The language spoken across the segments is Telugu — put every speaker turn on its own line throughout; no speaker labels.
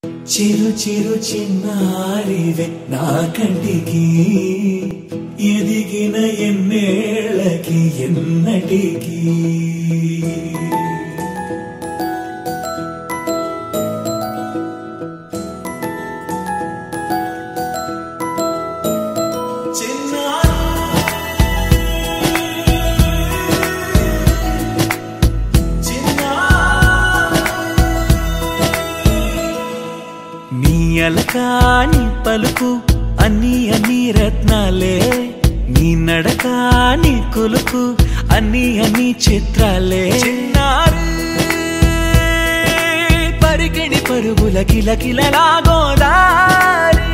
చిరు చిరు చిన్నారివే నా కంటికి ఎదిగిన ఎన్నేళ్ళకి ఎన్నటికి నీ అలకాని పలుకు అన్ని అన్ని రత్నాలే నీ నడకాని కులుకు అన్ని అన్ని చిత్రాలే చిన్నారు పరికిణి పరుగుల కిల కిలలాగోదారి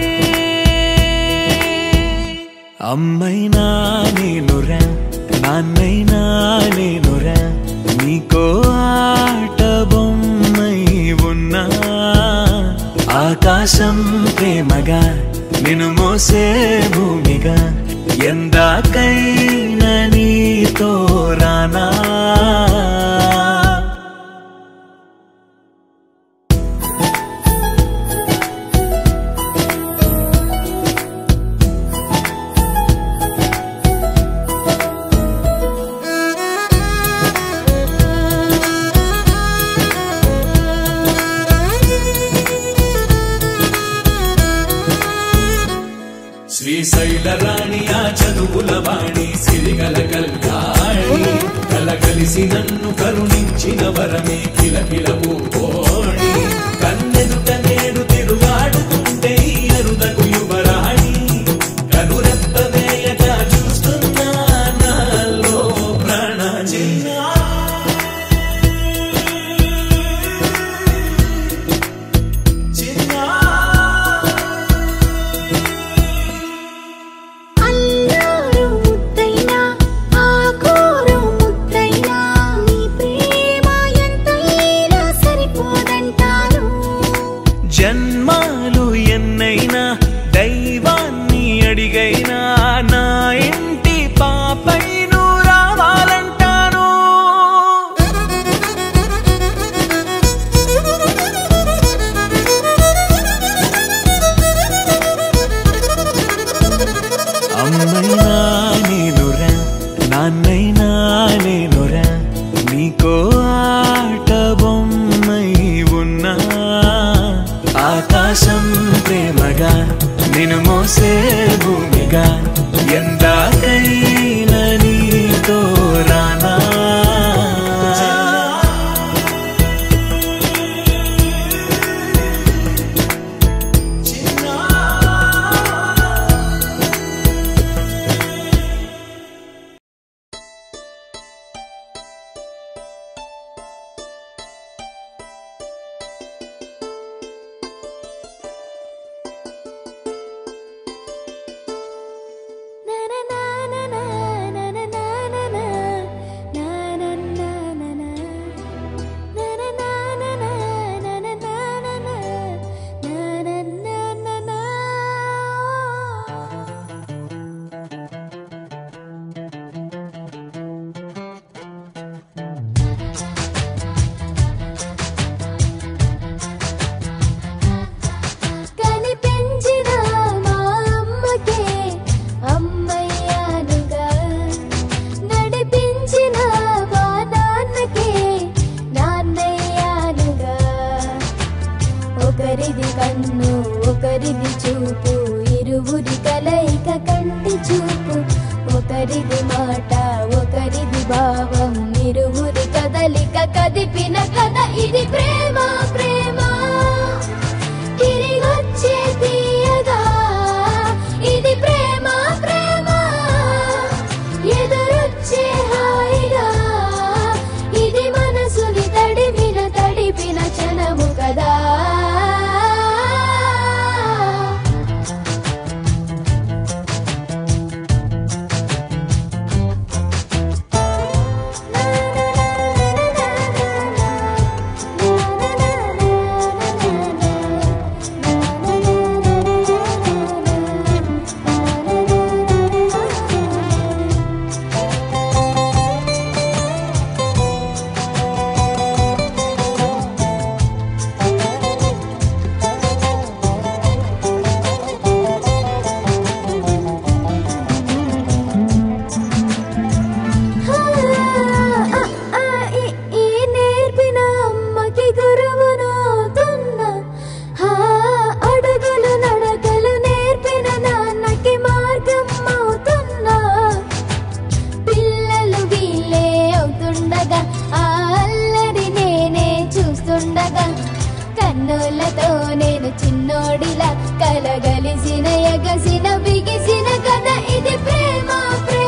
అమ్మైనా నేనురా నాన్నైనా నేనురా నీకో ఆట బొమ్మై ఉన్నా ఆకాశం ప్రేమగా నిన్ను మోసే భూమిగా ఎందాకైనా నీతో రానా శ్రీశైల రాణి ఆ చదువుల వాణి సిరిగల కల్యాణి కలగలిసి నన్ను కరుణించిన వరమే కిలకిల ఓణి కన్నెదుట నేడు తిరుగాడుతుంటే ఈ అరుదకు యువరాణి కనురెప్ప వేయక చూస్తున్నా నాలో ప్రాణ
అల్లారు ముద్దైనా ఆకోరు ముద్దైనా నీ ప్రేమ ఎంతైనా సరిపోదంటాను
జన్మాలు ఎన్నైనా దైవాన్ని అడిగైనా నా ఇంటి పాపై నువ్వు రావాలంటాను అమ్మైనా నేనురా నాన్నైనా నేనురా నీకో ఆట బొమ్మై ఉన్నా ఆకాశం ప్రేమగా నిన్ను మోసే భూమిగా ఎందాకైనా నీతో రానా
కనిపించిన మా అమ్మకే అమ్మయ్యానుగా నడిపించిన మా నాన్నకే నాన్నయ్యానుగా ఒకరిది కన్ను ఒకరిది చూపు ఇరువురి కలయిక కంటి చూపు ఒకరిది మాట ఒకరిది భావం ఇరువురి కదలిక కదిపిన కథ ఇది ప్రేమ ప్రేమ తిరిగొచ్చే తీయగా ఇది ప్రేమ ప్రేమ ఎదురొచ్చే హాయిగా ఇది మనసుని తడిపిన తడిపిన క్షణము కదా నా కన్నులతో నేను చిన్నోడిలా కలగలిసిన ఎగసిన బిగిసిన కథ ఇది ప్రేమ ప్రేమ